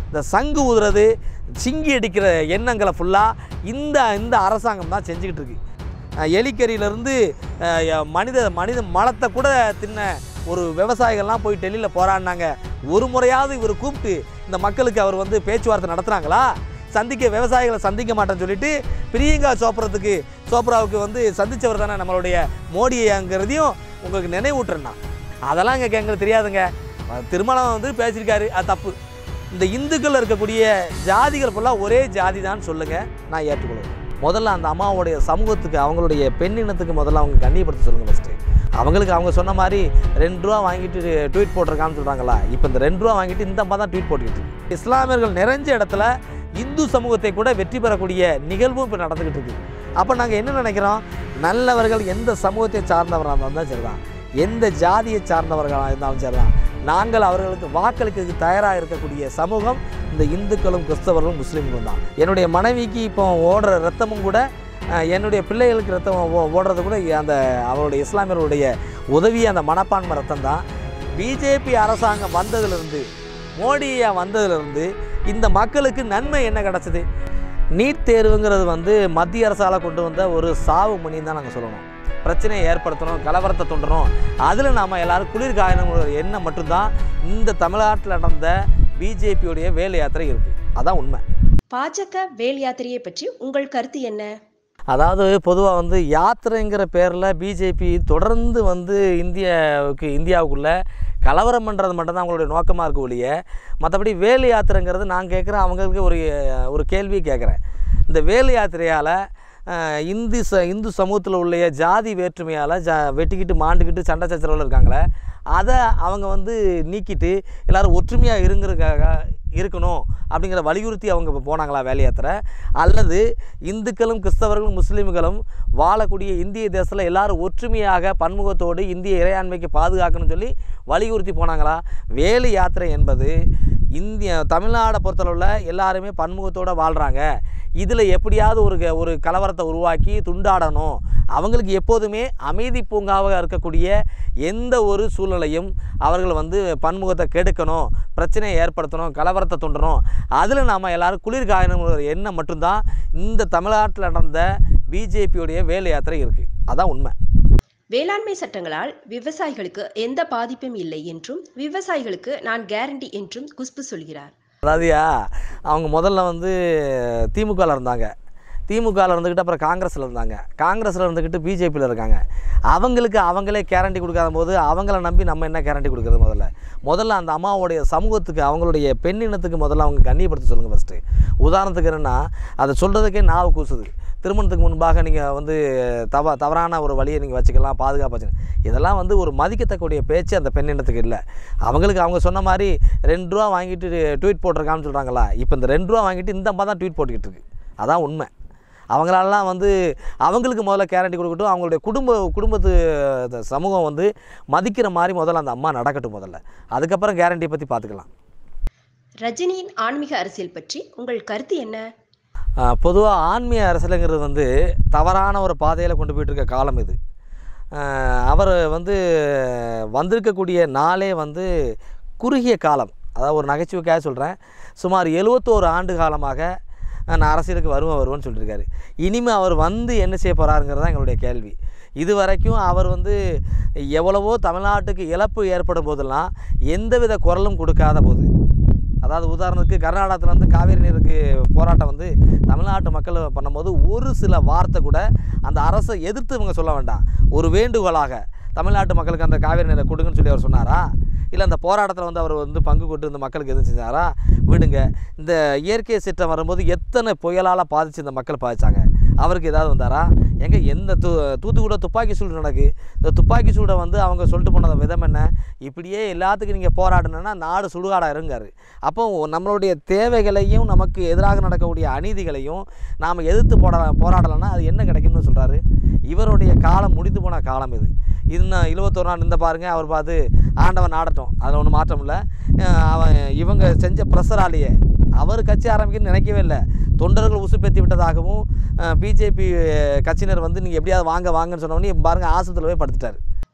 இந்த சங்கு ஊதுறது சிங்கி அடிக்கிற எண்ணங்களை ஃபுல்லாக இந்த இந்த அரசாங்கம் தான் செஞ்சுக்கிட்டு இருக்கு அஹ் எலிக்கறியிலேருந்து மனித மனித மலத்தை கூட தின்ன ஒரு விவசாயிகள்லாம் போய் டெல்லியில் போராடினாங்க ஒரு முறையாவது இவர் கூப்பிட்டு இந்த மக்களுக்கு அவர் வந்து பேச்சுவார்த்தை நடத்துகிறாங்களா சந்திக்க விவசாயிகளை சந்திக்க மாட்டேன்னு சொல்லிட்டு பிரியங்கா சோப்ரத்துக்கு சோப்ராவுக்கு வந்து சந்திச்சவர் தானே நம்மளுடைய மோடிங்கிறதையும் உங்களுக்கு நினைவூட்டுறேன்னா அதெல்லாம் இங்கே எங்களுக்கு தெரியாதுங்க அஹ் திருமணம் வந்து பேசியிருக்காரு அது தப்பு இந்த இந்துக்கள் இருக்கக்கூடிய ஜாதிகள் ஃபுல்லாக ஒரே ஜாதி தான் சொல்லுங்கள் நான் ஏற்றுக்கொள்வேன் முதல்ல அந்த அம்மாவுடைய சமூகத்துக்கு அவங்களுடைய பெண்ணினத்துக்கு முதல்ல அவங்க கண்ணியப்படுத்த சொல்லுங்கள் ஃபஸ்ட்டு அவங்களுக்கு அவங்க சொன்ன மாதிரி ரெண்டு ரூபா வாங்கிட்டு ட்வீட் போட்டிருக்கான்னு சொல்கிறாங்களா இப்போ இந்த ரெண்டு ரூபா வாங்கிட்டு இந்த அம்மா தான் ட்வீட் போட்டுக்கிட்டு இருக்கு. இஸ்லாமியர்கள் நிறைஞ்ச இடத்துல இந்து சமூகத்தை கூட வெற்றி பெறக்கூடிய நிகழ்வும் இப்போ நடந்துக்கிட்டு இருக்கு அப்போ நாங்கள் என்ன நினைக்கிறோம் நல்லவர்கள் எந்த சமூகத்தை சார்ந்தவராக இருந்தாலும் சரிதான் எந்த ஜாதியை சார்ந்தவர்களாக இருந்தாலும் சரிதான் நாங்கள் அவர்களுக்கு வாக்களிக்கிறதுக்கு தயாராக இருக்கக்கூடிய சமூகம் இந்த இந்துக்களும் கிறிஸ்தவர்களும் முஸ்லீம்களும் தான் என்னுடைய மனைவிக்கு இப்போ ஓடுற ரத்தமும் கூட அஹ், என்னுடைய பிள்ளைகளுக்கு ரத்தம் ஓ- ஓடுறது கூட அந்த அவருடைய இஸ்லாமியர்களுடைய உதவி அந்த மனப்பான்மை ரத்தம் தான் பிஜேபி அரசாங்கம் வந்ததிலிருந்து மோடியா வந்ததிலிருந்து இந்த மக்களுக்கு நன்மை என்ன கிடச்சிது நீட் தேர்வுங்கிறது வந்து மத்திய அரசால் கொண்டு வந்த ஒரு சாவு மணின்னு தான் நாங்கள் சொல்லணும் பிரச்சனையை ஏற்படுத்தணும் கலவரத்தை தூண்டணும் அதில் நாம் எல்லாரும் குளிர் காயணுங்கிற ஒரு எண்ணம் மட்டும்தான் இந்த தமிழ்நாட்டில் நடந்த பிஜேபியுடைய வேலை யாத்திரை இருக்குது அதான் உண்மை பாஜக வேல் யாத்திரையை பற்றி உங்கள் கருத்து என்ன அதாவது பொதுவாக வந்து யாத்திரைங்கிற பேரில் பிஜேபி தொடர்ந்து வந்து இந்தியாவுக்கு இந்தியாவுக்குள்ளே கலவரம் பண்ணுறது மட்டும்தான் அவங்களுடைய நோக்கமாக இருக்க ஒழிய மற்றபடி வேலு யாத்திரைங்கிறது நான் கேட்குறேன் அவங்களுக்கு ஒரு ஒரு கேள்வி கேட்குறேன் இந்த வேலு யாத்திரையால் அஹ், இந்து ச இந்து சமூகத்தில் உள்ள ஜாதி வேற்றுமையால் ஜா வெட்டிக்கிட்டு மாண்டுக்கிட்டு சண்டை சச்சரவில் இருக்காங்களே அதை அவங்க வந்து நீக்கிட்டு எல்லாரும் ஒற்றுமையாக இருங்கிறதுக்காக இருக்கணும் அப்படிங்கிற வலியுறுத்தி அவங்க இப்போ போனாங்களா வேலை யாத்திரை அல்லது இந்துக்களும் கிறிஸ்தவர்களும் முஸ்லீம்களும் வாழக்கூடிய இந்திய தேசத்தில் எல்லாரும் ஒற்றுமையாக பன்முகத்தோடு இந்திய இறையாண்மைக்கு பாதுகாக்கணும்னு சொல்லி வலியுறுத்தி போனாங்களா வேலு யாத்திரை என்பது இந்திய தமிழ்நாடை பொறுத்தளவில் எல்லாருமே பன்முகத்தோடு வாழ்கிறாங்க இதில் எப்படியாவது ஒரு க- ஒரு கலவரத்தை உருவாக்கி துண்டாடணும் அவங்களுக்கு எப்போதுமே அமைதி பூங்காவாக இருக்கக்கூடிய எந்த ஒரு சூழ்நிலையும் அவர்கள் வந்து பன்முகத்தை கெடுக்கணும் பிரச்சனையை ஏற்படுத்தணும் கலவரத்தை தூண்டணும் அதில் நாம் எல்லாரும் குளிர் காயணுங்கிற ஒரு எண்ணம் மட்டும்தான் இந்த தமிழ்நாட்டில் நடந்த பிஜேபியுடைய வேலை யாத்திரை இருக்குது அதான் உண்மை வேளாண்மை சட்டங்களால் விவசாயிகளுக்கு எந்த பாதிப்பும் இல்லை என்றும் விவசாயிகளுக்கு நான் கேரண்டி என்றும் குஷ்பு சொல்கிறார் அதாவதுயா அவங்க முதல்ல வந்து திமுகவில் இருந்தாங்க திமுகவில் இருந்துக்கிட்டு அப்புறம் காங்கிரஸில் இருந்தாங்க காங்கிரஸில் இருந்துக்கிட்டு பிஜேபியில் இருக்காங்க அவங்களுக்கு அவங்களே கேரண்டி கொடுக்காத போது அவங்கள நம்பி நம்ம என்ன கேரண்டி கொடுக்குறது முதல்ல முதல்ல அந்த அம்மாவுடைய சமூகத்துக்கு அவங்களுடைய பெண்ணினத்துக்கு முதல்ல அவங்க கண்ணியப்படுத்த சொல்லுங்கள் ஃபஸ்ட்டு உதாரணத்துக்கு என்னென்னா அதை சொல்கிறதுக்கே நாவு கூசுது திருமணத்துக்கு முன்பாக நீங்கள் வந்து தவ தவறான ஒரு வழியை நீங்கள் வச்சுக்கலாம் பாதுகாப்பு வச்சுக்கலாம் இதெல்லாம் வந்து ஒரு மதிக்கத்தக்கூடிய பேச்சு அந்த பெண்ணினத்துக்கு இல்லை அவங்களுக்கு அவங்க சொன்ன மாதிரி ரெண்டு ரூபா வாங்கிட்டு ட்வீட் போட்டிருக்கான்னு சொல்கிறாங்களா இப்போ இந்த ரெண்டு ரூபா வாங்கிட்டு இந்த அம்மா தான் ட்வீட் போட்டுக்கிட்டு இருக்கு அதான் உண்மை அவங்களாலாம் வந்து அவங்களுக்கு முதல்ல கேரண்டி கொடுக்கட்டும் அவங்களுடைய குடும்ப குடும்பத்து இந்த சமூகம் வந்து மதிக்கிற மாதிரி முதல்ல அந்த அம்மா நடக்கட்டும் முதல்ல அதுக்கப்புறம் கேரண்டியை பற்றி பார்த்துக்கலாம் ரஜினியின் ஆன்மீக அரசியல் பற்றி உங்கள் கருத்து என்ன பொதுவாக ஆன்மீக அரசியலுங்கிறது வந்து தவறான ஒரு பாதையில் கொண்டு போயிட்டு இருக்க காலம் இது ஆஹ் அவர் வந்து வந்திருக்கக்கூடிய நாளே வந்து குறுகிய காலம் அதாவது ஒரு நகைச்சுவைக்காக சொல்கிறேன் சுமார் எழுவத்தோரு ஆண்டு காலமாக ஆஹ் நான் அரசியலுக்கு வருவேன் வருவேன்னு சொல்லியிருக்காரு இனிமேல் அவர் வந்து என்ன செய்ய போகிறாருங்கிறது தான் எங்களுடைய கேள்வி இது வரைக்கும் அவர் வந்து எவ்வளவோ தமிழ்நாட்டுக்கு இழப்பு ஏற்படும் போதெல்லாம் எந்தவித குரலும் கொடுக்காத போது அதாவது உதாரணத்துக்கு கர்நாடகத்தில் வந்து காவேரி நீருக்கு போராட்டம் வந்து தமிழ்நாட்டு மக்கள் பண்ணும்போது ஒரு சில வார்த்தை கூட அந்த அரசை எதிர்த்து இவங்க சொல்ல வேண்டாம் ஒரு வேண்டுகோளாக தமிழ்நாட்டு மக்களுக்கு அந்த காவேரி நீரை கொடுங்கன்னு சொல்லி அவர் சொன்னாரா இல்லை அந்த போராட்டத்தில் வந்து அவர் வந்து பங்கு கொண்டு இந்த மக்களுக்கு எதுவும் செஞ்சாரா விடுங்க இந்த இயற்கை சீற்றம் வரும்போது எத்தனை புயலால் பாதிச்சு இந்த மக்கள் பாதிச்சாங்க அவருக்கு ஏதாவது வந்தாரா எங்க எந்த தூ தூத்துக்குடியில துப்பாக்கி சூடு நடக்கு இந்த துப்பாக்கி சூடை வந்து அவங்க சொல்லிட்டு போன விதம் என்ன இப்படியே எல்லாத்துக்கும் நீங்கள் போராடணுன்னா நாடு சுடுகாடாக இருங்காரு அப்போ நம்மளுடைய தேவைகளையும் நமக்கு எதிராக நடக்கக்கூடிய அநீதிகளையும் நாம் எதிர்த்து போட போராடலைன்னா அது என்ன கிடைக்கும்னு சொல்கிறாரு இவருடைய காலம் முடிந்து போன காலம் இது இன்னும் இருபத்தொரு நாள் இந்த பாருங்க அவர் பார்த்து ஆண்டவன் ஆடட்டும் அதில் ஒன்றும் மாற்றம் இல்லை அஹ் அவன் இவங்க செஞ்ச ப்ரெஷராலேயே அவர் கட்சி ஆரம்பிக்கணும்னு நினைக்கவே இல்லை தொண்டர்கள் உசுப்பேத்தி விட்டதாகவும் பிஜேபி கட்சியினர் வந்து நீங்கள் எப்படியாவது வாங்க வாங்கன்னு சொன்னோடனே பாருங்கள் ஆஸ்பத்திரியில் போய் படுத்துட்டார்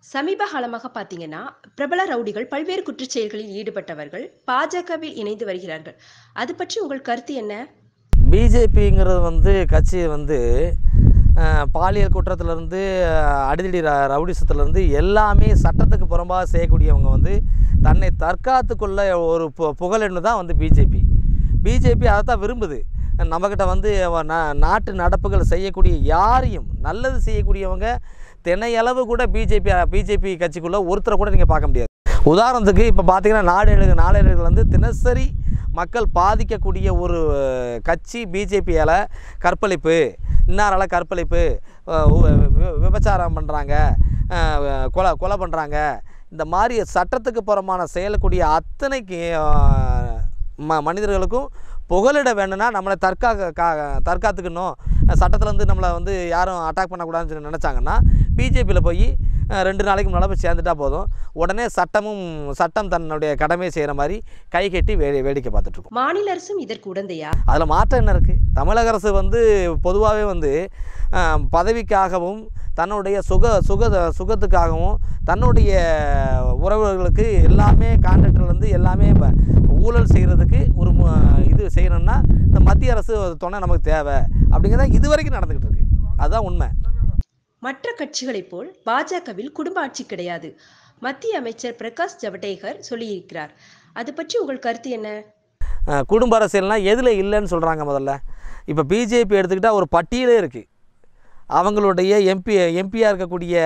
சமீப காலமாக பார்த்தீங்கன்னா பிரபல ரவுடிகள் பல்வேறு குற்றச்செயல்களில் ஈடுபட்டவர்கள் பாஜகவில் இணைந்து வருகிறார்கள் அது பற்றி உங்கள் கருத்து என்ன பிஜேபிங்கிறது வந்து கட்சி வந்து அஹ், பாலியல் குற்றத்திலேருந்து அடிதடி ர ரவுடிசத்துலேருந்து எல்லாமே சட்டத்துக்கு புறம்பாக செய்யக்கூடியவங்க வந்து தன்னை தற்காத்து கொள்ள ஒரு பு புகழென்னு தான் வந்து பிஜேபி பிஜேபி அதை தான் விரும்புது நம்மக்கிட்ட வந்து அவ- நா- நாட்டு நடப்புகள் செய்யக்கூடிய யாரையும் நல்லது செய்யக்கூடியவங்க தினையளவு கூட பிஜேபி பிஜேபி கட்சிக்குள்ளே ஒருத்தரை கூட நீங்கள் பார்க்க முடியாது உதாரணத்துக்கு இப்போ பார்த்தீங்கன்னா நாடேழு நாளேடுகள் வந்து தினசரி மக்கள் பாதிக்கக்கூடிய ஒரு கட்சி பிஜேபியால் கற்பழிப்பு இன்னாரால் கற்பழிப்பு அஹ் வி- வி- விபச்சாரம் பண்ணுறாங்க கொலை கொலை பண்ணுறாங்க இந்த மாதிரி சட்டத்துக்கு புறமான செயலக்கூடிய அத்தனைக்கு அஹ், ம மனிதர்களுக்கும் புகலிட வேணும்னா நம்மளை தற்காக்க கா தற்காத்துக்கணும் சட்டத்துலேருந்து நம்மளை வந்து யாரும் அட்டாக் பண்ணக்கூடாதுன்னு சொல்லி நினச்சாங்கன்னா பிஜேபியில் போய் அஹ், ரெண்டு நாளைக்கு முன்னால் போய் சேர்ந்துட்டா போதும் உடனே சட்டமும் சட்டம் தன்னுடைய கடமையை செய்கிற மாதிரி கை கட்டி வே வேடிக்கை பார்த்துட்ருக்கோம் மாநில அரசும் இதற்கு உடந்தையா அதில் மாற்றம் என்ன இருக்குது தமிழக அரசு வந்து பொதுவாகவே வந்து அஹ், பதவிக்காகவும் தன்னுடைய சுக சுக சுகத்துக்காகவும் தன்னுடைய உறவுகளுக்கு எல்லாமே கான்ட்ராக்டர்லேருந்து எல்லாமே ப- ஊழல் செய்கிறதுக்கு ஒரு மு- இது செய்யணும்னா இந்த மத்திய அரசு துணை நமக்கு தேவை அப்படிங்கிறத இது வரைக்கும் நடந்துக்கிட்டு இருக்கு அதுதான் உண்மை மற்ற கட்சிகளைப் போல் பாஜகவில் குடும்ப ஆட்சி கிடையாது மத்திய அமைச்சர் பிரகாஷ் ஜவடேகர் சொல்லியிருக்கிறார் அது பற்றி உங்கள் கருத்து என்ன அஹ், குடும்ப அரசியல்னால் எதில் இல்லைன்னு சொல்கிறாங்க முதல்ல இப்போ பிஜேபி எடுத்துக்கிட்டால் ஒரு பட்டியலே இருக்குது அவங்களுடைய எம்பி எம்பியாக இருக்கக்கூடிய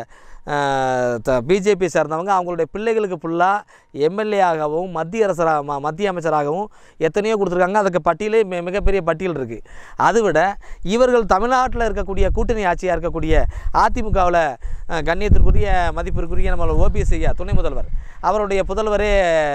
பிஜேபி சேர்ந்தவங்க அவங்களுடைய பிள்ளைகளுக்கு ஃபுல்லாக எம்எல்ஏ ஆகவும் மத்திய அரசராக ம- மத்திய அமைச்சராகவும் எத்தனையோ கொடுத்துருக்காங்க அதுக்கு பட்டியலே மி மிகப்பெரிய பட்டியல் இருக்குது அதை விட இவர்கள் தமிழ்நாட்டில் இருக்கக்கூடிய கூட்டணி ஆட்சியாக இருக்கக்கூடிய அதிமுகவில் கண்ணியத்திற்குரிய மதிப்பிற்குரிய நம்ம ஓபிஎஸ் ஐயா துணை முதல்வர் அவருடைய புதல்வரே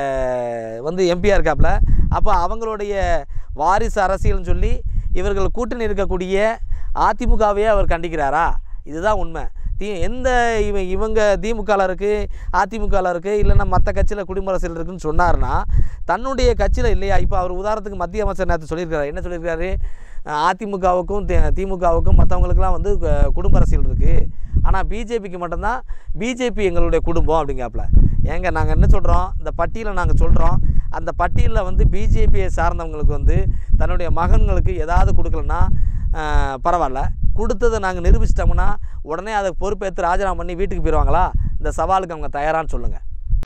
வந்து எம்பியாக இருக்காப்புல அப்போ அவங்களுடைய வாரிசு அரசியல்னு சொல்லி இவர்கள் கூட்டணி இருக்கக்கூடிய அதிமுகவையே அவர் கண்டிக்கிறாரா இதுதான் உண்மை தி எந்த இவ இவங்க திமுகவில் இருக்குது அதிமுகவில் இருக்குது இல்லைன்னா மற்ற கட்சியில் குடும்ப அரசியல் இருக்குன்னு சொன்னார்னா தன்னுடைய கட்சியில் இல்லையா இப்போ அவர் உதாரணத்துக்கு மத்திய அமைச்சர் நேற்று சொல்லியிருக்காரு என்ன சொல்லியிருக்காரு அஹ் அதிமுகவுக்கும் தி- திமுகவுக்கும் மற்றவங்களுக்குலாம் வந்து கு- குடும்ப அரசியல் இருக்குது ஆனால் பிஜேபிக்கு மட்டும்தான் பிஜேபி எங்களுடைய குடும்பம் அப்படிங்காப்புல ஏங்க நாங்கள் என்ன சொல்கிறோம் இந்த பட்டியலை நாங்கள் சொல்கிறோம் அந்த பட்டியலில் வந்து பிஜேபியை சார்ந்தவங்களுக்கு வந்து தன்னுடைய மகன்களுக்கு ஏதாவது கொடுக்கலன்னா ஆஹ், பரவாயில்ல கொடுத்ததை நாங்கள் நிரூபிச்சிட்டோம்னா உடனே அதை பொறுப்பேற்று ராஜினாமா பண்ணி வீட்டுக்கு போயிடுவாங்களா இந்த சவாலுக்கு அவங்க தயாரான்னு சொல்லுங்கள்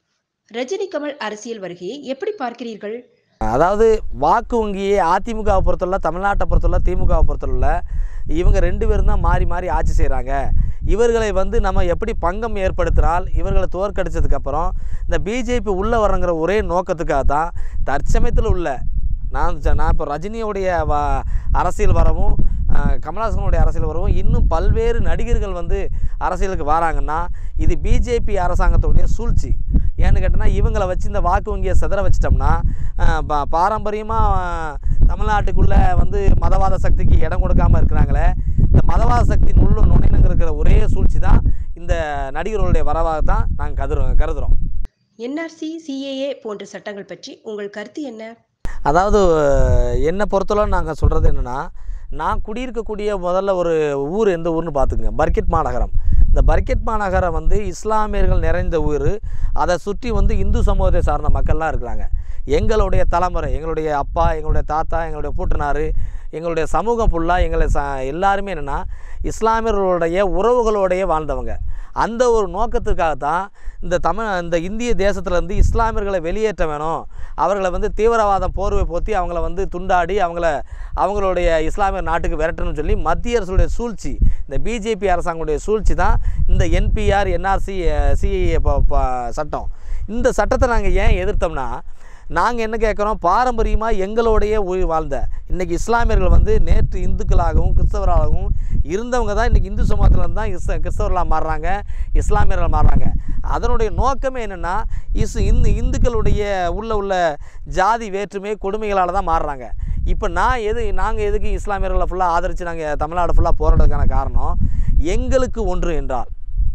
ரஜினி கமல் அரசியல் வருகையை எப்படி பார்க்கிறீர்கள் அதாவது வாக்கு வங்கியை அதிமுகவை பொறுத்தவரை தமிழ்நாட்டை பொறுத்தவரை திமுகவை பொறுத்தவரை இவங்க ரெண்டு பேரும் தான் மாறி மாறி ஆட்சி செய்கிறாங்க இவர்களை வந்து நம்ம எப்படி பங்கம் ஏற்படுத்தினால் இவர்களை தோற்கடிச்சதுக்கப்புறம் இந்த பிஜேபி உள்ளே வரங்கிற ஒரே நோக்கத்துக்காக தான் தற்சமயத்தில் உள்ள நான் சொ- நான் இப்போ ரஜினியோடைய வ அரசியல் வரவும் அஹ், கமலஹாசனுடைய அரசியல் வரவும் இன்னும் பல்வேறு நடிகர்கள் வந்து அரசியலுக்கு வராங்கன்னா இது பிஜேபி அரசாங்கத்துடைய சூழ்ச்சி ஏன்னு கேட்டோன்னா இவங்களை வச்சு இந்த வாக்கு வங்கியை சிதற வச்சிட்டோம்னா அஹ், பா- பாரம்பரியமாக தமிழ்நாட்டுக்குள்ளே வந்து மதவாத சக்திக்கு இடம் கொடுக்காம இருக்கிறாங்களே இந்த மதவாத சக்தி உள்ள நுழைனுங்க இருக்கிற ஒரே சூழ்ச்சி தான் இந்த நடிகர்களுடைய வரவாக தான் நாங்கள் கருதுறோம் கருதுகிறோம் என்ஆர்சி சிஏஏ போன்ற சட்டங்கள் பற்றி உங்கள் கருத்து என்ன அதாவது என்னை பொறுத்தளவு நாங்கள் சொல்கிறது என்னென்னா நான் குடியிருக்கக்கூடிய முதல்ல ஒரு ஊர் எந்த ஊர்னு பார்த்துக்குங்க பர்கிட் மாநகரம் இந்த பர்கிட் மாநகரம் வந்து இஸ்லாமியர்கள் நிறைந்த ஊர் அதை சுற்றி வந்து இந்து சமூகத்தை சார்ந்த மக்கள்லாம் இருக்கிறாங்க எங்களுடைய தலைமுறை எங்களுடைய அப்பா எங்களுடைய தாத்தா எங்களுடைய பூட்டனார் எங்களுடைய சமூகம் ஃபுல்லாக எங்களை ச எல்லாருமே என்னென்னா இஸ்லாமியர்களுடைய உறவுகளோடையே வாழ்ந்தவங்க அந்த ஒரு நோக்கத்துக்காக தான் இந்த தமிழ் இந்த இந்திய தேசத்துலேருந்து இஸ்லாமியர்களை வெளியேற்ற வேணும் அவர்களை வந்து தீவிரவாதம் போர்வை போற்றி அவங்கள வந்து துண்டாடி அவங்கள அவங்களுடைய இஸ்லாமிய நாட்டுக்கு விரட்டணும்னு சொல்லி மத்திய அரசுடைய சூழ்ச்சி இந்த பிஜேபி அரசாங்கத்துடைய சூழ்ச்சி தான் இந்த என்பிஆர் என்ஆர்சி சிஏஏ சட்டம் இந்த சட்டத்தை நாங்கள் ஏன் எதிர்த்தோம்னா நாங்கள் என்ன கேட்குறோம் பாரம்பரியமாக எங்களோடையே உயிர் வாழ்ந்த இன்றைக்கி இஸ்லாமியர்கள் வந்து நேற்று இந்துக்களாகவும் கிறிஸ்தவராகவும் இருந்தவங்க தான் இன்றைக்கி இந்து சமூகத்தில் தான் இஸ் கிறிஸ்தவர்களாக மாறுறாங்க இஸ்லாமியர்கள் மாறுறாங்க அதனுடைய நோக்கமே என்னென்னா இஸ் இந்து இந்துக்களுடைய உள்ள உள்ள ஜாதி வேற்றுமை கொடுமைகளால் தான் மாறுறாங்க இப்போ நான் எது நாங்கள் எதுக்கு இஸ்லாமியர்களை ஃபுல்லாக ஆதரித்து நாங்கள் தமிழ்நாடு ஃபுல்லாக போராடுறதுக்கான காரணம் எங்களுக்கு ஒன்று என்றால்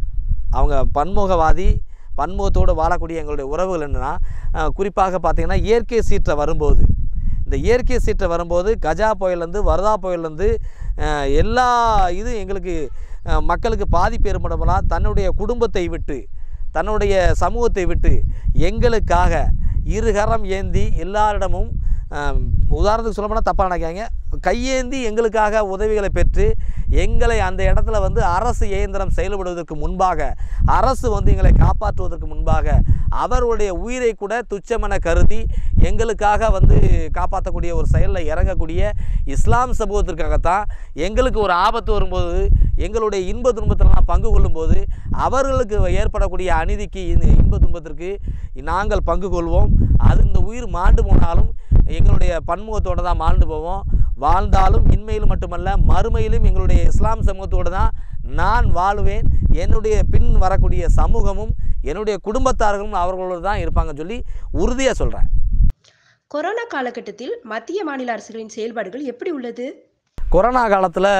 அவங்க பன்முகவாதி பன்முகத்தோடு வாழக்கூடிய எங்களுடைய உறவுகள் என்னென்னா அஹ், குறிப்பாக பார்த்திங்கன்னா இயற்கை சீற்றை வரும்போது இந்த இயற்கை சீற்றை வரும்போது கஜா புயல்லேருந்து வரதா புயல்லேருந்து அஹ், எல்லா இது எங்களுக்கு அஹ், மக்களுக்கு பாதிப்பு ஏற்படலாம் தன்னுடைய குடும்பத்தை விட்டு தன்னுடைய சமூகத்தை விட்டு எங்களுக்காக இருகரம் ஏந்தி எல்லாரிடமும் ஆம், உதாரணத்துக்கு சொல்ல போனால் தப்பாக நினைக்காங்க கையேந்தி எங்களுக்காக உதவிகளை பெற்று எங்களை அந்த இடத்துல வந்து அரசு இயந்திரம் செயல்படுவதற்கு முன்பாக அரசு வந்து எங்களை காப்பாற்றுவதற்கு முன்பாக அவருடைய உயிரை கூட துச்சமென கருதி எங்களுக்காக வந்து காப்பாற்றக்கூடிய ஒரு செயலில் இறங்கக்கூடிய இஸ்லாம் சமூகத்திற்காகத்தான் எங்களுக்கு ஒரு ஆபத்து வரும்போது எங்களுடைய இன்ப துன்பத்திலலாம் பங்கு கொள்ளும்போது அவர்களுக்கு ஏற்படக்கூடிய அநீதிக்கு இந்த இன்ப துன்பத்திற்கு நாங்கள் பங்கு கொள்வோம் அது இந்த உயிர் மாண்டு போனாலும் எங்களுடைய பன்முகத்தோடு தான் வாழ்ந்து போவோம் வாழ்ந்தாலும் இன்மையிலும் மட்டுமல்ல மறுமையிலும் எங்களுடைய இஸ்லாம் சமூகத்தோடு தான் நான் வாழுவேன் என்னுடைய பின் வரக்கூடிய சமூகமும் என்னுடைய குடும்பத்தார்களும் அவர்களோடு தான் இருப்பாங்கன்னு சொல்லி உறுதியாக சொல்கிறேன் கொரோனா காலகட்டத்தில் மத்திய மாநில அரசுகளின் செயல்பாடுகள் எப்படி உள்ளது கொரோனா காலத்தில்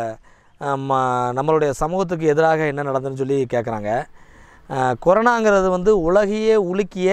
நம்மளுடைய சமூகத்துக்கு எதிராக என்ன நடந்ததுன்னு சொல்லி கேட்குறாங்க அஹ், கொரோனாங்கிறது வந்து உலகையே உலுக்கிய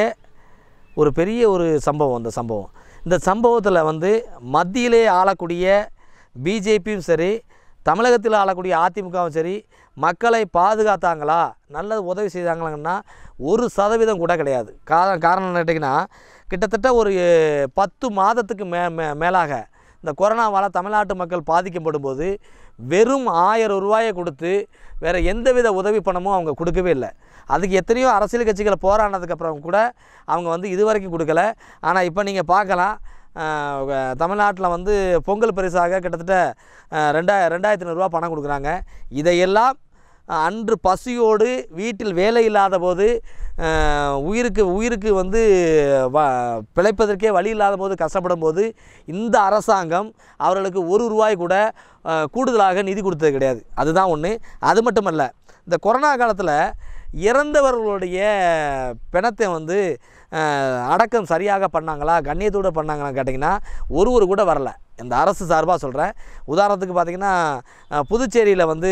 ஒரு பெரிய ஒரு சம்பவம் இந்த சம்பவம் இந்த சம்பவத்தில் வந்து மத்தியிலே ஆளக்கூடிய பிஜேபியும் சரி தமிழகத்தில் ஆளக்கூடிய அதிமுகவும் சரி மக்களை பாதுகாத்தாங்களா நல்லது உதவி செய்தாங்களாங்கன்னா ஒரு சதவீதம் கூட கிடையாது காரணம் காரணம் என்ன கேட்டிங்கன்னா கிட்டத்தட்ட ஒரு பத்து மாதத்துக்கு மே மே மேலாக இந்த கொரோனாவால் தமிழ்நாட்டு மக்கள் பாதிக்கப்படும் போது வெறும் ஆயிரம் ரூபாயை கொடுத்து வேறு எந்தவித உதவி பணமும் அவங்க கொடுக்கவே இல்லை அதுக்கு எத்தனையோ அரசியல் கட்சிகளை போராடினதுக்கப்புறம் கூட அவங்க வந்து இது வரைக்கும் கொடுக்கல ஆனால் இப்போ நீங்கள் பார்க்கலாம் தமிழ்நாட்டில் வந்து பொங்கல் பரிசாக கிட்டத்தட்ட அஹ், ரெண்டா ரெண்டாயிரத்தி ஐநூறுரூவா பணம் கொடுக்குறாங்க இதையெல்லாம் அஹ், அன்று பசியோடு வீட்டில் வேலை இல்லாத போது அஹ், உயிருக்கு உயிருக்கு வந்து வ பிழைப்பதற்கே வழி இல்லாத போது கஷ்டப்படும் போது இந்த அரசாங்கம் அவர்களுக்கு ஒரு ரூபாய் கூட அஹ், கூடுதலாக நிதி கொடுத்தது கிடையாது அதுதான் ஒன்று அது மட்டுமல்ல இந்த கொரோனா காலத்தில் இறந்தவர்களுடைய பிணத்தை வந்து அஹ், அடக்கம் சரியாக பண்ணாங்களா கண்ணியத்தோடு பண்ணாங்களான்னு கேட்டிங்கன்னா ஒருவர் கூட வரல இந்த அரசு சார்பாக சொல்கிறேன் உதாரணத்துக்கு பார்த்திங்கன்னா அஹ், புதுச்சேரியில் வந்து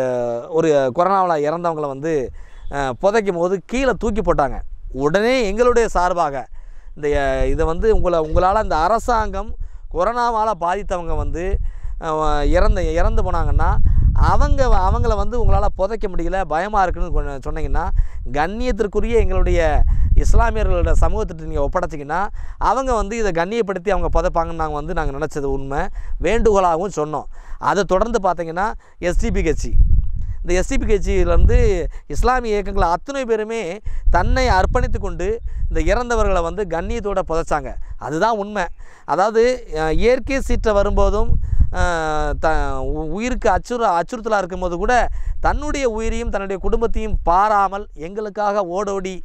ஒரு கொரோனாவில் இறந்தவங்களை வந்து அஹ், புதைக்கும் போது கீழே தூக்கி போட்டாங்க உடனே எங்களுடைய சார்பாக இந்த அஹ், இதை வந்து உங்களை உங்களால் இந்த அரசாங்கம் கொரோனாவால் பாதித்தவங்க வந்து அஹ், இறந்து இறந்து போனாங்கன்னா அவங்க அவங்கள வந்து உங்களால் புதைக்க முடியல பயமாக இருக்குன்னு கொ- சொன்னீங்கன்னா கண்ணியத்திற்குரிய எங்களுடைய இஸ்லாமியர்களோட சமூகத்திட்ட நீங்கள் ஒப்படைச்சிங்கன்னா அவங்க வந்து இதை கண்ணியப்படுத்தி அவங்க புதைப்பாங்கன்னு நாங்கள் வந்து நாங்கள் நினச்சது உண்மை வேண்டுகோளாகவும் சொன்னோம் அதை தொடர்ந்து பார்த்தீங்கன்னா எஸ்டிபி கட்சி இந்த எஸ்டிபி கட்சியிலேருந்து இஸ்லாமிய இயக்கங்கள் அத்தனை பேருமே தன்னை அர்ப்பணித்து கொண்டு இந்த இறந்தவர்களை வந்து கண்ணியத்தோட புதைச்சாங்க அதுதான் உண்மை அதாவது அஹ், இயற்கை சீற்றம் வரும்போதும் அஹ், த உ- உயிருக்கு அச்சுறு அச்சுறுத்தலாக இருக்கும்போது கூட தன்னுடைய உயிரையும் தன்னுடைய குடும்பத்தையும் பாராமல் எங்களுக்காக ஓடோடி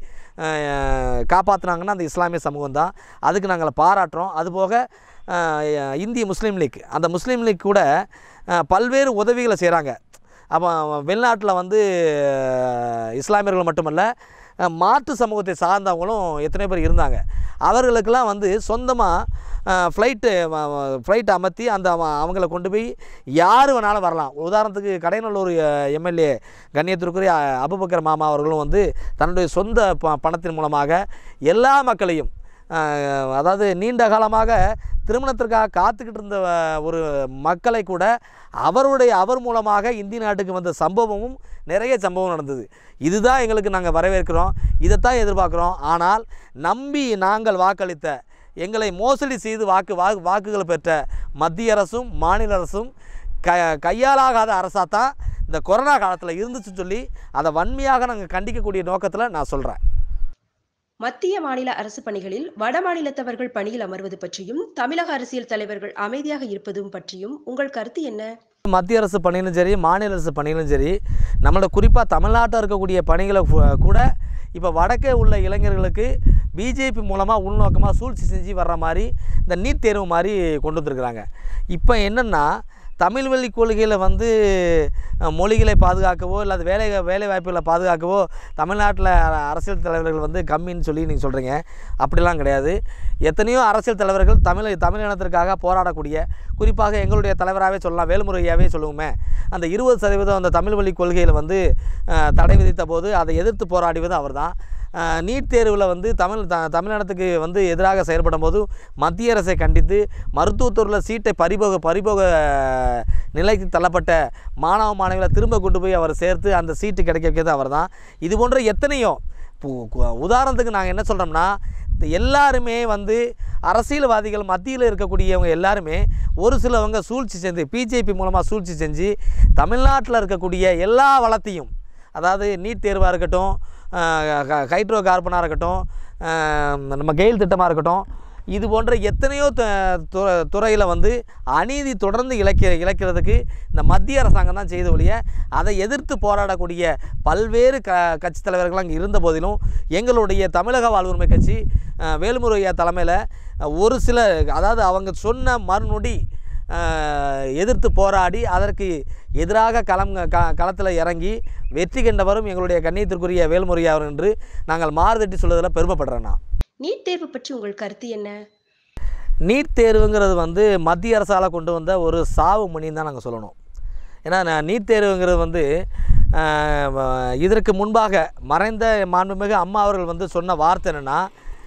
காப்பாற்றுனாங்கன்னா அந்த இஸ்லாமிய சமூகம் தான் அதுக்கு நாங்கள் பாராட்டுறோம் அதுபோக அஹ், இந்திய முஸ்லீம் லீக் அந்த முஸ்லீம் லீக் கூட அஹ், பல்வேறு உதவிகளை செய்கிறாங்க அப்போ வெளிநாட்டில் வந்து அஹ், இஸ்லாமியர்கள் மட்டுமல்ல அஹ், மாற்று சமூகத்தை சார்ந்தவங்களும் எத்தனை பேர் இருந்தாங்க அவர்களுக்கெல்லாம் வந்து சொந்தமாக ஃப்ளைட்டு ஃப்ளைட் அமர்த்தி அந்த அவ- அவங்கள கொண்டு போய் யார் வேணாலும் வரலாம் உதாரணத்துக்கு கடைநல்லூர் எம்எல்ஏ கண்ணியத்திற்குரிய அ- அபுபக்கர் மாமா அவர்களும் வந்து தன்னுடைய சொந்த ப பணத்தின் மூலமாக எல்லா மக்களையும் அஹ், அதாவது நீண்ட காலமாக திருமணத்திற்காக காத்துக்கிட்டு இருந்த அஹ், ஒரு மக்களை கூட அவருடைய அவர் மூலமாக இந்திய நாட்டுக்கு வந்த சம்பவமும் நிறைய சம்பவம் நடந்தது இதுதான் எங்களுக்கு நாங்கள் வரவேற்கிறோம் இதைத்தான் எதிர்பார்க்குறோம் ஆனால் நம்பி நாங்கள் வாக்களித்த எங்களை மோசடி செய்து வாக்கு வா வாக்குகள் பெற்ற மத்திய அரசும் மாநில அரசும் க கையாலாகாத அரசாக தான் இந்த கொரோனா காலத்தில் இருந்துச்சுன்னு சொல்லி அதை வன்மையாக நாங்கள் கண்டிக்கக்கூடிய நோக்கத்தில் நான் சொல்கிறேன் மத்திய மாநில அரசு பணிகளில் வட மாநிலத்தவர்கள் பணியில் அமர்வது பற்றியும் தமிழக அரசியல் தலைவர்கள் அமைதியாக இருப்பதும் பற்றியும் உங்கள் கருத்து என்ன மத்திய அரசு பணியிலும் சரி மாநில அரசு பணியிலும் சரி நம்மளோட குறிப்பாக தமிழ்நாட்டில் இருக்கக்கூடிய பணிகளை கு- கூட இப்போ வடக்கே உள்ள இளைஞர்களுக்கு பிஜேபி மூலமாக உள்நோக்கமாக சூழ்ச்சி செஞ்சு வர்ற மாதிரி இந்த நீட் தேர்வு மாதிரி கொண்டு வந்திருக்கிறாங்க இப்போ என்னென்னா தமிழ் வழி கொள்கையில் வந்து அஹ், மொழிகளை பாதுகாக்கவோ இல்லை அது வேலை வேலை வாய்ப்புகளை பாதுகாக்கவோ தமிழ்நாட்டில் அ- அரசியல் தலைவர்கள் வந்து கம்மின்னு சொல்லி நீங்கள் சொல்கிறீங்க அப்படிலாம் கிடையாது எத்தனையோ அரசியல் தலைவர்கள் தமிழ் தமிழ் இனத்திற்காக போராடக்கூடிய குறிப்பாக எங்களுடைய தலைவராகவே சொல்லலாம் வேலுமுறையாகவே சொல்லுவோமே அந்த இருபது சதவீதம் அந்த தமிழ் வழி கொள்கையில் வந்து அஹ், தடை விதித்த போது அதை எதிர்த்து போராடியது அவர் தான் அஹ், நீட் தேர்வில் வந்து தமிழ் த தமிழ்நாட்டுக்கு வந்து எதிராக செயல்படும் போது மத்திய அரசை கண்டித்து மருத்துவத்துறையில் சீட்டை பறிபோக பறிபோக நிலைக்கு தள்ளப்பட்ட மாணவ மாணவிகளை திரும்ப கொண்டு போய் அவர் சேர்த்து அந்த சீட்டு கிடைக்க வைக்கிறது அவர் தான் இது போன்ற எத்தனையோ இப்போ கு- உதாரணத்துக்கு நாங்கள் என்ன சொல்கிறோம்னா எல்லாருமே வந்து அரசியல்வாதிகள் மத்தியில் இருக்கக்கூடியவங்க எல்லாருமே ஒரு சிலவங்க சூழ்ச்சி செஞ்சு பிஜேபி மூலமாக சூழ்ச்சி செஞ்சு தமிழ்நாட்டில் இருக்கக்கூடிய எல்லா வளத்தையும் அதாவது நீட் தேர்வாக இருக்கட்டும் ஹைட்ரோ கார்பனாக இருக்கட்டும் அஹ், நம்ம கெயில் திட்டமாக இருக்கட்டும் இது போன்ற எத்தனையோ துறையில் வந்து அநீதி தொடர்ந்து இழைக்க இழைக்கிறதுக்கு இந்த மத்திய அரசாங்கம் தான் செய்த ஒழிய அதை எதிர்த்து போராடக்கூடிய பல்வேறு க கட்சி தலைவர்கள் அங்கே இருந்த போதிலும் எங்களுடைய தமிழக வாழ்வுரிமை கட்சி அஹ், வேலுமுருகையா தலைமையில் ஒரு சில அதாவது அவங்க சொன்ன மறுநொடி அஹ், எதிர்த்து போராடி அதற்கு எதிராக களம் க களத்தில் இறங்கி வெற்றி கண்டவரும் எங்களுடைய கண்ணியத்திற்குரிய வேல்முருகையா அவர் என்று நாங்கள் மாறுதட்டி சொல்வதில் பெருமைப்படுறேன் நான் நீட் தேர்வு பற்றி உங்கள் கருத்து என்ன நீட் தேர்வுங்கிறது வந்து மத்திய அரசால் கொண்டு வந்த ஒரு சாவு மணின்னு தான் நாங்கள் சொல்லணும் ஏன்னா நான் நீட் தேர்வுங்கிறது வந்து ஆஹ், வ- இதற்கு முன்பாக மறைந்த மாண்புமிகு அம்மா அவர்கள் வந்து சொன்ன வார்த்தை என்னென்னா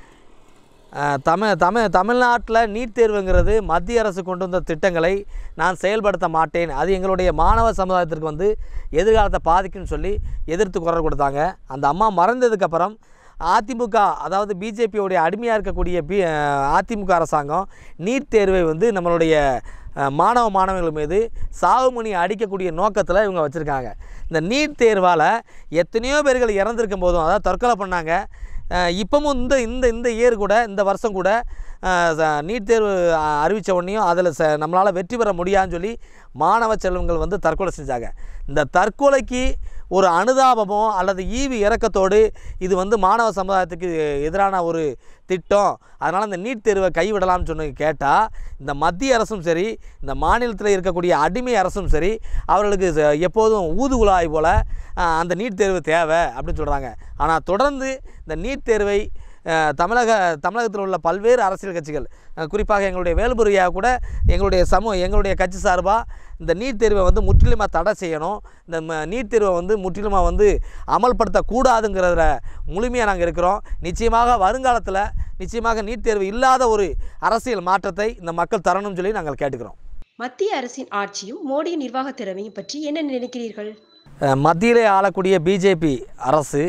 தமிழ் தமிழ் தமிழ்நாட்டில் நீட் தேர்வுங்கிறது மத்திய அரசு கொண்டு வந்த திட்டங்களை நான் செயல்படுத்த மாட்டேன் அது எங்களுடைய மாணவ சமுதாயத்திற்கு வந்து எதிர்காலத்தை பாதிக்கும்னு சொல்லி எதிர்த்து குரல் கொடுத்தாங்க அந்த அம்மா மறைந்ததுக்கப்புறம் அதிமுக அதாவது பிஜேபியோடைய அடிமையாக இருக்கக்கூடிய பி அஹ் அதிமுக அரசாங்கம் நீட் தேர்வை வந்து நம்மளுடைய அஹ், மாணவ மாணவர்கள் மீது சாவுமணி அடிக்கக்கூடிய நோக்கத்தில் இவங்க வச்சுருக்காங்க இந்த நீட் தேர்வால் எத்தனையோ பேர்கள் இறந்துருக்கும் போதும் அதாவது தற்கொலை பண்ணாங்க அஹ், இப்பவும் இந்த இந்த இந்த இயர் கூட இந்த வருஷம் கூட அஹ், ச- நீட் தேர்வு அஹ், அறிவிச்ச உடனேயும் அதில் ச நம்மளால் வெற்றி பெற முடியாதுன்னு சொல்லி மாணவ செல்வங்கள் வந்து தற்கொலை செஞ்சாங்க இந்த தற்கொலைக்கு ஒரு அனுதாபமோ அல்லது ஈவு இறக்கத்தோடு இது வந்து மாணவ சமுதாயத்துக்கு எதிரான ஒரு திட்டம் அதனால் இந்த நீட் தேர்வை கைவிடலாம்னு சொன்ன கேட்டால் இந்த மத்திய அரசும் சரி இந்த மாநிலத்தில் இருக்கக்கூடிய அடிமை அரசும் சரி அவர்களுக்கு ச- எப்போதும் ஊதுகுழாய் போல் அஹ், அந்த நீட் தேர்வு தேவை அப்படின்னு சொல்கிறாங்க ஆனால் தொடர்ந்து இந்த நீட் தேர்வை அஹ், தமிழக தமிழகத்தில் உள்ள பல்வேறு அரசியல் கட்சிகள் அஹ், குறிப்பாக எங்களுடைய வேல்புரியா கூட எங்களுடைய சமூக எங்களுடைய கட்சி சார்பாக இந்த நீட் தேர்வை வந்து முற்றிலுமாக தடை செய்யணும் இந்த ம- நீட் தேர்வை வந்து முற்றிலுமாக வந்து அமல்படுத்தக்கூடாதுங்கிறதுல முழுமையாக நாங்கள் இருக்கிறோம் நிச்சயமாக வருங்காலத்தில் நிச்சயமாக நீட் தேர்வு இல்லாத ஒரு அரசியல் மாற்றத்தை இந்த மக்கள் தரணும்னு சொல்லி நாங்கள் கேட்டுக்கிறோம் மத்திய அரசின் ஆட்சியும் மோடியின் நிர்வாக திறமையும் பற்றி என்ன நினைக்கிறீர்கள் அஹ் மத்தியிலே ஆளக்கூடிய பிஜேபி அரசு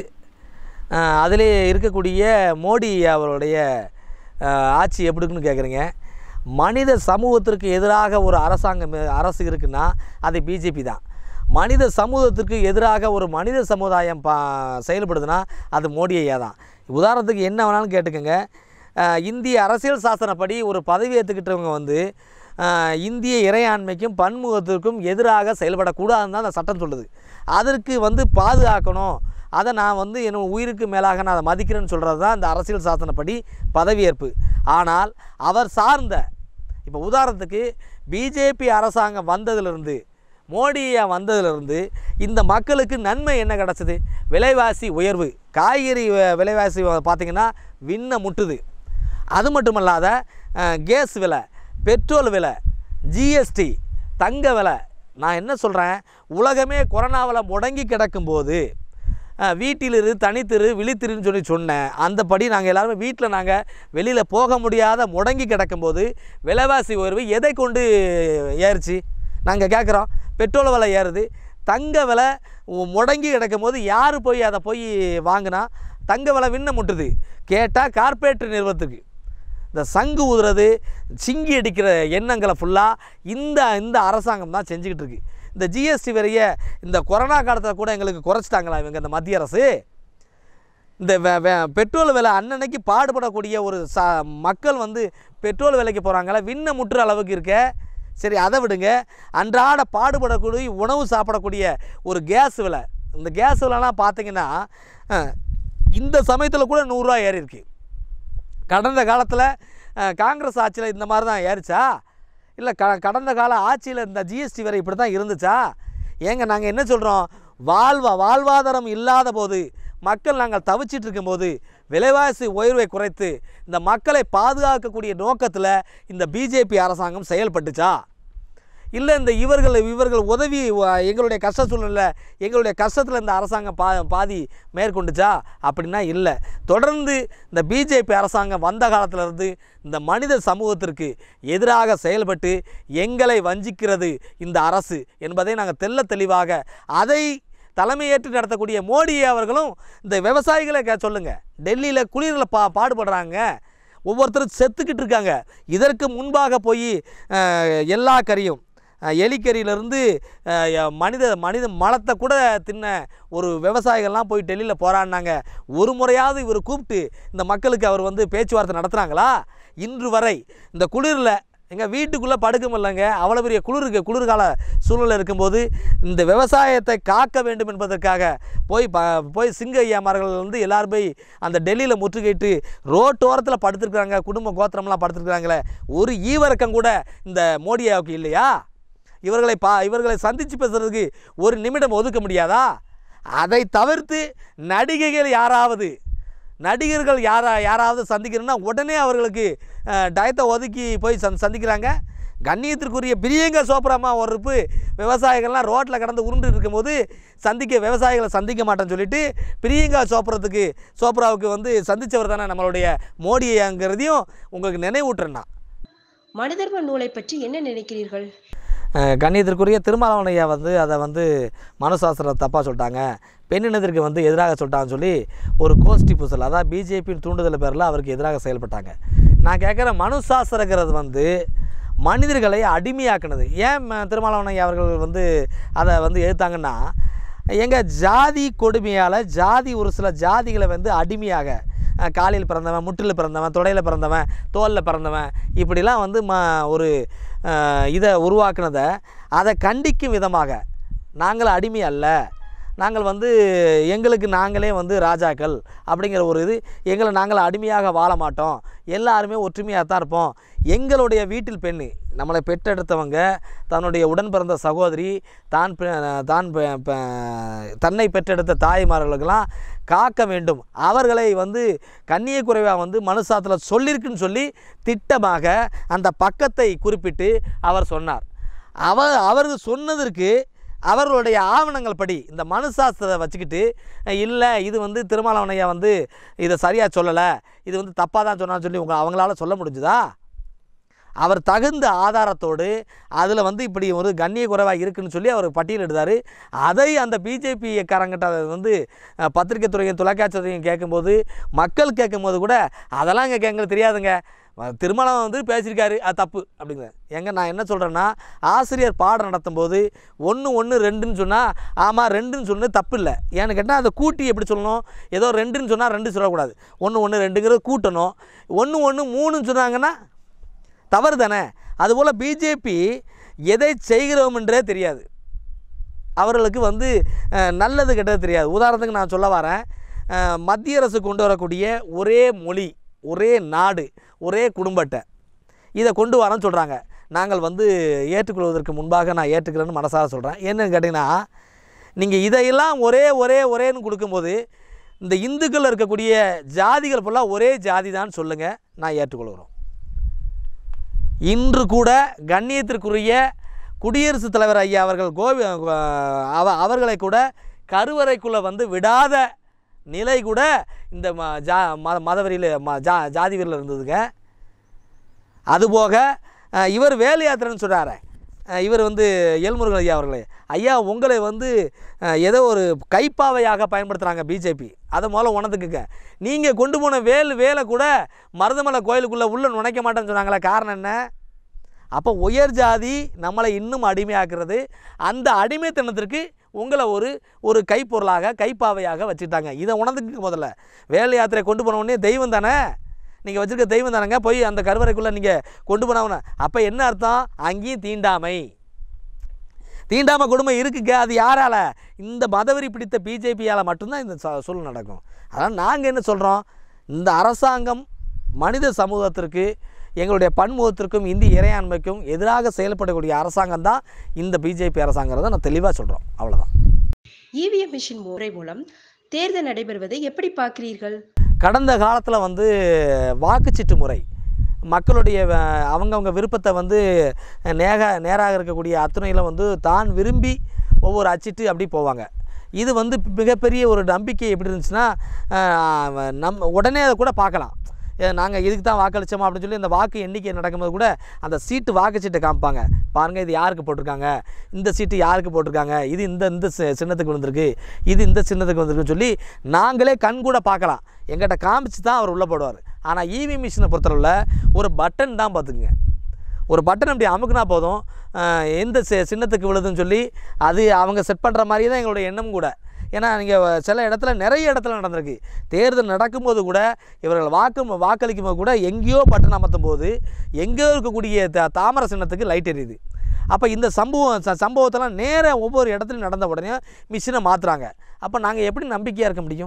அஹ் அதிலே இருக்கக்கூடிய மோடி அவருடைய அஹ், ஆட்சி எப்படி இருக்குன்னு கேட்குறீங்க மனித சமூகத்திற்கு எதிராக ஒரு அரசாங்கம் அஹ், அரசு இருக்குன்னா அது பிஜேபி தான் மனித சமூகத்திற்கு எதிராக ஒரு மனித சமுதாயம் பா செயல்படுதுன்னா அது மோடி ஐயா தான் உதாரணத்துக்கு என்ன வேணாலும் கேட்டுக்கோங்க அஹ், இந்திய அரசியல் சாசனப்படி ஒரு பதவி ஏற்றுக்கிட்டவங்க வந்து அஹ், இந்திய இறையாண்மைக்கும் பன்முகத்திற்கும் எதிராக செயல்படக்கூடாதுன்னு தான் அந்த சட்டம் சொல்லுது அதற்கு வந்து பாதுகாக்கணும் அதை நான் வந்து என் உயிருக்கு மேலாக நான் அதை மதிக்கிறேன்னு சொல்கிறது தான் இந்த அரசியல் சாசனப்படி பதவியேற்பு ஆனால் அவர் சார்ந்த இப்போ உதாரணத்துக்கு பிஜேபி அரசாங்கம் வந்ததிலிருந்து மோடியா வந்ததிலிருந்து இந்த மக்களுக்கு நன்மை என்ன கிடச்சிது விலைவாசி உயர்வு காய்கறி வ- விலைவாசி வ- பார்த்திங்கன்னா விண்ண முட்டுது அது மட்டுமல்லாத அஹ், கேஸ் விலை பெட்ரோல் விலை ஜிஎஸ்டி தங்க விலை நான் என்ன சொல்கிறேன் உலகமே கொரோனாவில் முடங்கி கிடக்கும்போது அஹ், வீட்டிலிரு தனித்திரு விழித்திருன்னு சொல்லி சொன்னேன் அந்தபடி நாங்கள் எல்லாருமே வீட்டில் நாங்கள் வெளியில் போக முடியாத முடங்கி கிடக்கும்போது விலைவாசி உயர்வு எதை கொண்டு ஏறுச்சு நாங்கள் கேட்குறோம் பெட்ரோல் விலை ஏறுது தங்க விலை உ- முடங்கி கிடக்கும்போது யார் போய் அதை போய் வாங்கினா தங்க விலை விண்ண முட்டுது கேட்டால் கார்ப்பரேட் நிறுவனத்துக்கு இந்த சங்கு ஊதுறது சிங்கி அடிக்கிற எண்ணங்களை ஃபுல்லாக இந்த இந்த அரசாங்கம் தான் செஞ்சுக்கிட்டு இருக்கு இந்த ஜிஎஸ்டி வரைய இந்த கொரோனா காலத்தில் கூட எங்களுக்கு குறைச்சிட்டாங்களா இவங்க இந்த மத்திய அரசு இந்த வே- வே- பெட்ரோல் விலை அன்னன்னைக்கு பாடுபடக்கூடிய ஒரு ச மக்கள் வந்து பெட்ரோல் விலைக்கு போகிறாங்களா விண்ண முட்டுற அளவுக்கு இருக்க சரி அதை விடுங்க அன்றாட பாடுபடக்கூடிய உணவு சாப்பிடக்கூடிய ஒரு கேஸ் விலை இந்த கேஸ் விலைலாம் பார்த்தீங்கன்னா அஹ், இந்த சமயத்தில் கூட நூறுரூவா ஏறி இருக்கு கடந்த காலத்தில் காங்கிரஸ் ஆட்சியில் இந்த மாதிரி தான் ஏறிச்சா இல்லை க கடந்த கால ஆட்சியில் இந்த ஜிஎஸ்டி வரை இப்படி தான் இருந்துச்சா ஏங்க நாங்கள் என்ன சொல்கிறோம் வாழ்வா வாழ்வாதாரம் இல்லாத போது மக்கள் நாங்கள் தவிச்சிட்டு இருக்கும்போது விலைவாசி உயர்வை குறைத்து இந்த மக்களை பாதுகாக்கக்கூடிய நோக்கத்தில் இந்த பிஜேபி அரசாங்கம் செயல்பட்டுச்சா இல்லை இந்த இவர்கள் இவர்கள் உதவி வ- எங்களுடைய கஷ்ட சூழ்நிலை எங்களுடைய கஷ்டத்தில் இந்த அரசாங்கம் பா பாதி மேற்கொண்டுச்சா அப்படின்னா இல்லை தொடர்ந்து இந்த பிஜேபி அரசாங்கம் வந்த காலத்துல இருந்து இந்த மனித சமூகத்திற்கு எதிராக செயல்பட்டு எங்களை வஞ்சிக்கிறது இந்த அரசு என்பதை நாங்கள் தெள்ள தெளிவாக அதை தலைமையேற்று நடத்தக்கூடிய மோடி அவர்களும் இந்த விவசாயிகளை கே சொல்லுங்கள் டெல்லியில் குளிரில் பா பாடுபடுறாங்க ஒவ்வொருத்தரும் செத்துக்கிட்டு இருக்காங்க இதற்கு முன்பாக போய் அஹ், எல்லா கறியும் அஹ், எலிக்கறியிலேருந்து மனித மனித மலத்தை கூட தின்ன ஒரு விவசாயிகள்லாம் போய் டெல்லியில் போராடினாங்க ஒரு முறையாவது இவர் கூப்பிட்டு இந்த மக்களுக்கு அவர் வந்து பேச்சுவார்த்தை நடத்துகிறாங்களா இன்று வரை இந்த குளிரில் எங்கள் வீட்டுக்குள்ளே படுக்க முடியலங்க அவ்வளோ பெரிய குளிருக்கு குளிர்கால சூழ்நிலை இருக்கும்போது இந்த விவசாயத்தை காக்க வேண்டும் என்பதற்காக போய் ப போய் சிங்க ஐயாமார்கள் வந்து எல்லாரும் போய் அந்த டெல்லியில் முற்றுகையிட்டு ரோட்டோரத்தில் படுத்துருக்குறாங்க குடும்ப கோத்திரம்லாம் படுத்துருக்குறாங்களே ஒரு ஈவரக்கம் கூட இந்த மோடியாவுக்கு இல்லையா இவர்களை பா இவர்களை சந்தித்து பேசுறதுக்கு ஒரு நிமிடம் ஒதுக்க முடியாதா அதை தவிர்த்து நடிகைகள் யாராவது நடிகர்கள் யாரா யாராவது சந்திக்கணும்னா உடனே அவர்களுக்கு அஹ், டயத்தை ஒதுக்கி போய் சந் சந்திக்கிறாங்க கண்ணியத்திற்குரிய பிரியங்கா சோப்ராமா ஒரு இருப்பு விவசாயிகள்லாம் ரோட்டில் கடந்து உருண்டு இருக்கும்போது சந்திக்க விவசாயிகளை சந்திக்க மாட்டேன்னு சொல்லிட்டு பிரியங்கா சோப்ரத்துக்கு சோப்ராவுக்கு வந்து சந்தித்தவர் தானே நம்மளுடைய மோடிங்கிறதையும் உங்களுக்கு நினைவூட்டுறேன் நான் மனிதர்ம நூலை பற்றி என்ன நினைக்கிறீர்கள் அஹ் கண்ணியத்திற்குரிய திருமாவளவன் ஐயா வந்து அதை வந்து மனுசாஸ்திரம் தப்பாக சொல்லிட்டாங்க பெண்ணினத்திற்கு வந்து எதிராக சொல்லிட்டாங்கன்னு சொல்லி ஒரு கோஷ்டி பூசல் அதாவது பிஜேபியின் தூண்டுதல் பேரில் அவருக்கு எதிராக செயல்பட்டாங்க நான் கேட்குற மனுசாஸ்திரங்கிறது வந்து மனிதர்களை அடிமையாக்குனது ஏன் ம- திருமாவளவன் ஐயா அவர்கள் வந்து அதை வந்து எதிர்த்தாங்கன்னா எங்கள் ஜாதி கொடுமையால் ஜாதி ஒரு சில ஜாதிகளை வந்து அடிமையாக அஹ், காலில் பிறந்தவன் முட்டில் பிறந்தவன் தொடையில் பிறந்தவன் தோலில் பிறந்தவன் இப்படிலாம் வந்து ம ஒரு அஹ், இதை உருவாக்குனதை அதை கண்டிக்கும் விதமாக நாங்கள் அடிமை அல்ல நாங்கள் வந்து எங்களுக்கு நாங்களே வந்து ராஜாக்கள் அப்படிங்கிற ஒரு இது எங்களை நாங்கள் அடிமையாக வாழ மாட்டோம் எல்லாருமே ஒற்றுமையாக தான் இருப்போம் எங்களுடைய வீட்டில் பெண்ணு நம்மளை பெற்றெடுத்தவங்க தன்னுடைய உடன் பிறந்த சகோதரி தான் பெ- தான் பெ- பெ- தன்னை பெற்றெடுத்த தாய்மார்களுக்கெல்லாம் காக்க வேண்டும் அவர்களை வந்து கண்ணிய குறைவாக வந்து மனுசாத்தில் சொல்லியிருக்குன்னு சொல்லி திட்டமாக அந்த பக்கத்தை குறிப்பிட்டு அவர் சொன்னார் அவர் அவர் சொன்னதற்கு அவர்களுடைய ஆவணங்கள் படி இந்த மனுசாஸ்திரத்தை வச்சுக்கிட்டு இல்லை இது வந்து திருமாவளவனையா வந்து இதை சரியாக சொல்லலை இது வந்து தப்பாக தான் சொன்னான்னு சொல்லி உங்க அவங்களால சொல்ல முடிஞ்சுதா அவர் தகுந்த ஆதாரத்தோடு அதில் வந்து இப்படி ஒரு கண்ணிய குறைவாக இருக்குன்னு சொல்லி அவர் பட்டியலிடுதார் அதை அந்த பிஜேபி காரங்கிட்ட அதை வந்து அஹ், பத்திரிக்கை துறையும் தொலைக்காட்சி துறையும் கேட்கும்போது மக்கள் கேட்கும்போது கூட அதெல்லாம் இங்கே எங்களுக்கு தெரியாதுங்க வ- திருமணம் வந்து பேசியிருக்காரு அது தப்பு அப்படிங்கிற எங்க நான் என்ன சொல்கிறேன்னா ஆசிரியர் பாடம் நடத்தும்போது ஒன்று ஒன்று ரெண்டுன்னு சொன்னால் ஆமாம் ரெண்டுன்னு சொன்னது தப்பு இல்லை ஏன்னு கேட்டால் அதை கூட்டி எப்படி சொல்லணும் ஏதோ ரெண்டுன்னு சொன்னால் ரெண்டு சொல்லக்கூடாது ஒன்று ஒன்று ரெண்டுங்கிறது கூட்டணும் ஒன்று ஒன்று மூணுன்னு சொன்னாங்கன்னா தவறு தானே அதுபோல் பிஜேபி எதை செய்கிறோம் என்றே தெரியாது அவர்களுக்கு வந்து அஹ், நல்லது கெட்டது தெரியாது உதாரணத்துக்கு நான் சொல்ல வரேன் அஹ், மத்திய அரசு கொண்டு வரக்கூடிய ஒரே மொழி ஒரே நாடு ஒரே குடும்பத்தை இதை கொண்டு வரேன்னு சொல்கிறாங்க நாங்கள் வந்து ஏற்றுக்கொள்வதற்கு முன்பாக நான் ஏற்றுக்கிறேன்னு மனசார சொல்கிறேன் என்னன்னு கேட்டிங்கன்னா நீங்கள் இதையெல்லாம் ஒரே ஒரே ஒரேன்னு கொடுக்கும்போது இந்த இந்துக்கள் இருக்கக்கூடிய ஜாதிகள் ஃபுல்லாக ஒரே ஜாதி தான் சொல்லுங்கள் நான் ஏற்றுக்கொள்கிறோம் இன்று கூட கண்ணியத்திற்குரிய குடியரசுத் தலைவர் ஐயா அவர்கள் கோவி அவ அவர்களை கூட கருவறைக்குள்ளே வந்து விடாத நிலை கூட இந்த ம ஜா மத மதவெறியில் ம ஜா ஜாதி வெறியில் இருந்ததுங்க அதுபோக அஹ், இவர் வேலு யாத்திரைன்னு சொல்கிறாரு இவர் வந்து எல்முருகன் ஐயா அவர்களே ஐயா உங்களை வந்து அஹ், ஏதோ ஒரு கைப்பாவையாக பயன்படுத்துகிறாங்க பிஜேபி அதை முதல்ல உணர்ந்துக்குங்க நீங்கள் கொண்டு போன வேல் வேலை கூட மருதமலை கோயிலுக்குள்ளே உள்ள நுழைக்க மாட்டேன்னு சொன்னாங்களே காரணம் என்ன அப்போ உயர் ஜாதி நம்மளை இன்னும் அடிமையாக்குறது அந்த அடிமைத்தனத்திற்கு உங்களை ஒரு ஒரு கைப்பொருளாக கைப்பாவையாக வச்சுட்டாங்க இதை உணர்ந்துக்கு முதல்ல வேலை யாத்திரை கொண்டு போன உடனே தெய்வம் தானே நீங்கள் வச்சுருக்க தெய்வம் தானேங்க போய் அந்த கருவறைக்குள்ளே நீங்கள் கொண்டு போனவன அப்போ என்ன அர்த்தம் அங்கேயும் தீண்டாமை தீண்டாமை கொடுமை இருக்குங்க அது யாரால இந்த மதவெறி பிடித்த பிஜேபியால் மட்டும்தான் இந்த ச- சூழ்நிலை நடக்கும் அதனால் நாங்கள் என்ன சொல்கிறோம் இந்த அரசாங்கம் மனித சமூகத்திற்கு எங்களுடைய பன்முகத்திற்கும் இந்திய இறையாண்மைக்கும் எதிராக செயல்படக்கூடிய அரசாங்கம் தான் இந்த பிஜேபி அரசாங்கிறத நான் தெளிவாக சொல்கிறோம் அவ்வளோதான் இவிஎம் மிஷின் முறை மூலம் தேர்தல் நடைபெறுவதை எப்படி பார்க்கிறீர்கள் கடந்த காலத்தில் வந்து வாக்குச்சீட்டு முறை மக்களுடைய அஹ், அவங்கவங்க விருப்பத்தை வந்து நேக நேராக இருக்கக்கூடிய அத்துணையில் வந்து தான் விரும்பி ஒவ்வொரு அச்சிட்டு அப்படி போவாங்க இது வந்து மிகப்பெரிய ஒரு நம்பிக்கை எப்படி இருந்துச்சுன்னா அஹ், நம்ம உடனே அதை கூட பார்க்கலாம் நாங்கள் இதுக்கு தான் வாக்களித்தோமா அப்படின்னு சொல்லி இந்த வாக்கு எண்ணிக்கை நடக்கும்போது கூட அந்த சீட்டு வாக்குச்சீட்டை காமிப்பாங்க பாருங்கள் இது யாருக்கு போட்டிருக்காங்க இந்த சீட்டு யாருக்கு போட்டிருக்காங்க இது இந்த இந்த சி- சின்னத்துக்கு விழுந்திருக்கு இது இந்த சின்னத்துக்கு வந்திருக்குன்னு சொல்லி நாங்களே கண் கூட பார்க்கலாம் எங்கிட்ட காமிச்சு தான் அவர் உள்ளே போடுவார் ஆனால் இவி மிஷினை பொறுத்தளவில் ஒரு பட்டன் தான் பார்த்துக்குங்க ஒரு பட்டன் அப்படி அமுக்குனா போதும் அஹ், எந்த சி- சின்னத்துக்கு விழுதுன்னு சொல்லி அது அவங்க செட் பண்ணுற மாதிரியே தான் எங்களுடைய எண்ணம் கூட ஏன்னா நீங்கள் சில இடத்துல நிறைய இடத்துல நடந்திருக்கு தேர்தல் நடக்கும்போது கூட இவர்கள் வாக்கு வாக்களிக்கும் போது கூட எங்கேயோ பட்டன் அமர்த்தும் போது எங்கேயோ இருக்கக்கூடிய த தாமரை சின்னத்துக்கு லைட் எரியுது அப்போ இந்த சம்பவம் ச- சம்பவத்தெல்லாம் நேராக ஒவ்வொரு இடத்துலையும் நடந்த உடனே மிஷினை மாற்றுறாங்க அப்போ நாங்கள் எப்படி நம்பிக்கையாக இருக்க முடியும்